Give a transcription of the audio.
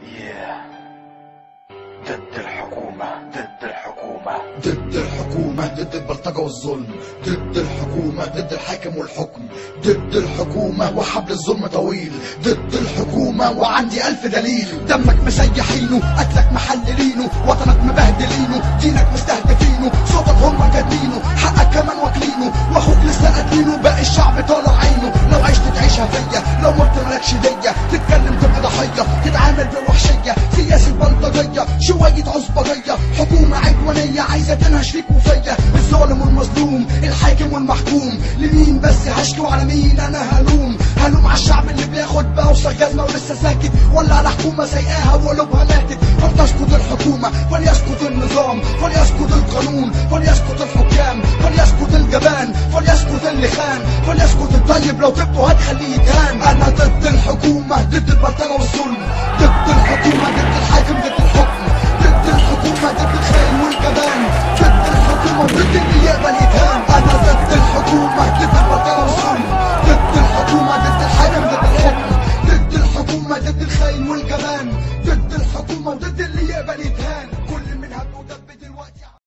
ضد الحكومة ضد الحكومة ضد الحكومة ضد البلطجة والظلم ضد الحكومة ضد الحاكم والحكم ضد الحكومة وحبل الظلم طويل ضد الحكومة وعندي ألف دليل دمك مسيحينه قتلك محللينه وطنك مبهدلينه دينك مستهدفينه صوتك هم كاتبينه حقك كمان واكلينه واخوك لسه قاتلينه باقي الشعب طالع عينه لو عشت تعيشها فيا لو مت مالكش دية تتكلم تبقى ضحية تتعامل بوحشية سياسة بلطجية شوية عصبجية حكومة عدوانية عايزة تنهش فيك وفيا الظالم والمظلوم الحاكم والمحكوم لمين بس هشكو على مين انا هلوم هلوم على الشعب اللي بياخد بأوسخ جزمة ولسه ساكت ولا على حكومة سايقاها وقلوبها ماتت فلتسقط الحكومة فليسقط النظام فليسقط القانون فليسقط الحكام فليسقط الجبان فليسقط اللي خان فليسقط الطيب لو جبته هتخليه يتهان انا ضد الحكومة ضد البلطجة والظلم ضد الحكومة ضد الحاكم ضد الحكم ضد الحكومة ضد الخاين والجبان ضد الحكومة ضد اللي يقبل يتهان انا ضد الحكومة ضد البلطجة والظلم ضد الحكومة ضد الحاكم ضد الحكم ضد الحكومة ضد الخاين والجبان ضد الحكومة وضد اللي يقبل يتهان